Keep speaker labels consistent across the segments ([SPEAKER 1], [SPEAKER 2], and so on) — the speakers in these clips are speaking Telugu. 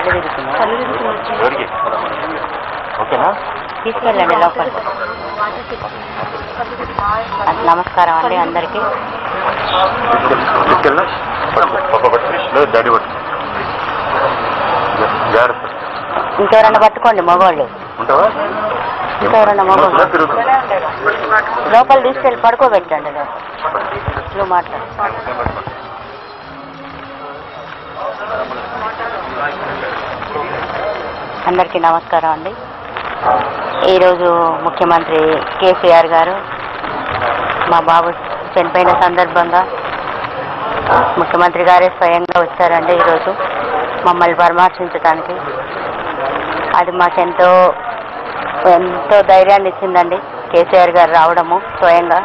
[SPEAKER 1] కళ్ళు తిరుగుతున్నా
[SPEAKER 2] కళ్ళు తిరుగుతున్నా వచ్చి
[SPEAKER 3] ఎవరికి ఓకేనా
[SPEAKER 1] తీసుకెళ్ళండి లోపల నమస్కారం అండి అందరికీ
[SPEAKER 3] తీసుకెళ్ళా పక్క పట్టు లేదు డాడీ పట్టు జాగ్రత్త
[SPEAKER 1] ఇంకెవరన్నా పట్టుకోండి మగవాళ్ళు
[SPEAKER 3] ఉంటావా
[SPEAKER 1] ఇంకెవరన్నా మగవాళ్ళు
[SPEAKER 3] ఇలా తిరుగుతుంది
[SPEAKER 1] లోపల తీసుకెళ్ళి పడుకోబెట్టండి లోపల. నువ్వు మాట్లాడు అందరికీ నమస్కారం అండి ఈరోజు ముఖ్యమంత్రి కేసీఆర్ గారు మా బాబు చనిపోయిన సందర్భంగా ముఖ్యమంత్రి గారే స్వయంగా వచ్చారండి ఈరోజు మమ్మల్ని పరామర్శించడానికి అది మాకెంతో ఎంతో ధైర్యాన్ని ఇచ్చిందండి కేసీఆర్ గారు రావడము స్వయంగా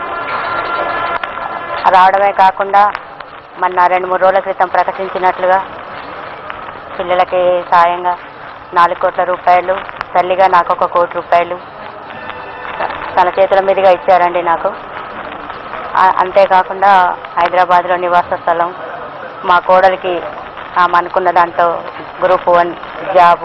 [SPEAKER 1] రావడమే కాకుండా మొన్న రెండు మూడు రోజుల క్రితం ప్రకటించినట్లుగా పిల్లలకి సాయంగా నాలుగు కోట్ల రూపాయలు తల్లిగా నాకు ఒక కోటి రూపాయలు తన చేతుల మీదుగా ఇచ్చారండి నాకు ఆ- అంతేకాకుండా హైదరాబాద్లో నివాస స్థలం మా కోడలికి ఆమె అనుకున్న దాంట్లో గ్రూప్ వన్ జాబు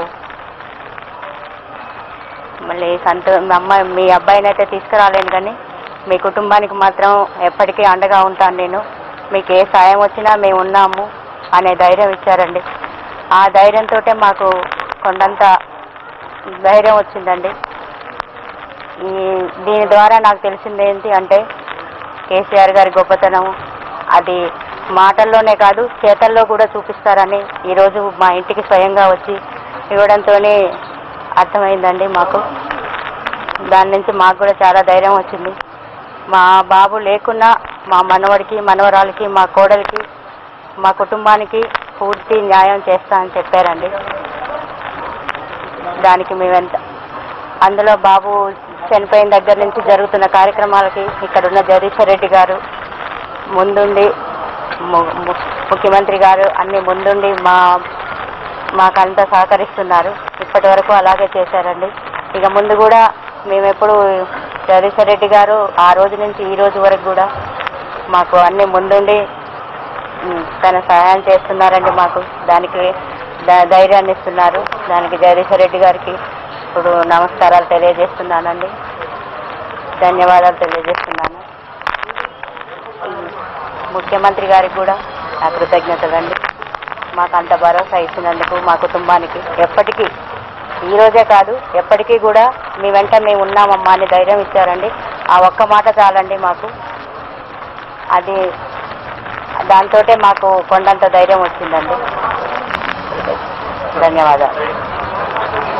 [SPEAKER 1] మళ్ళీ సంతో మీ అమ్మాయి మీ అబ్బాయిని అయితే తీసుకురాలేను కానీ మీ కుటుంబానికి మాత్రం ఎప్పటికీ అండగా ఉంటాను నేను మీకు ఏ సాయం వచ్చినా మేము ఉన్నాము అనే ధైర్యం ఇచ్చారండి ఆ ధైర్యంతో మాకు కొండంత ధైర్యం వచ్చిందండి ఈ దీని ద్వారా నాకు తెలిసింది ఏంటి అంటే కేసీఆర్ గారి గొప్పతనం అది మాటల్లోనే కాదు చేతల్లో కూడా చూపిస్తారని ఈరోజు మా ఇంటికి స్వయంగా వచ్చి ఇవ్వడంతోనే అర్థమైందండి మాకు దాని నుంచి మాకు కూడా చాలా ధైర్యం వచ్చింది మా బాబు లేకున్నా మా మనవడికి మనవరాలకి మా కోడలికి మా కుటుంబానికి పూర్తి న్యాయం చేస్తా అని చెప్పారండి దానికి మేమెంత అందులో బాబు చనిపోయిన దగ్గర నుంచి జరుగుతున్న కార్యక్రమాలకి ఇక్కడ ఉన్న జగదీశ్వర్ రెడ్డి గారు ముందుండి ము- ము- ముఖ్యమంత్రి గారు అన్ని ముందుండి మా మాకంతా సహకరిస్తున్నారు ఇప్పటి వరకు అలాగే చేశారండి ఇక ముందు కూడా మేము ఎప్పుడు జగదీశ్వర్ రెడ్డి గారు ఆ రోజు నుంచి ఈ రోజు వరకు కూడా మాకు అన్ని ముందుండి ఉమ్, తన సహాయం చేస్తున్నారండి మాకు దానికి ధ- ధైర్యాన్ని ఇస్తున్నారు దానికి జగదీశ్వర్ రెడ్డి గారికి ఇప్పుడు నమస్కారాలు తెలియజేస్తున్నానండి ధన్యవాదాలు తెలియజేస్తున్నాను ఉమ్, ముఖ్యమంత్రి గారికి కూడా నా కృతజ్ఞతలండి మాకు అంత భరోసా ఇచ్చినందుకు మా కుటుంబానికి ఎప్పటికీ ఈ రోజే కాదు ఎప్పటికీ కూడా మీ వెంట మేము ఉన్నామమ్మా అని ధైర్యం ఇచ్చారండి ఆ ఒక్క మాట చాలండి మాకు అది దాంతో మాకు కొండంత ధైర్యం వచ్చిందండి ధన్యవాదాలు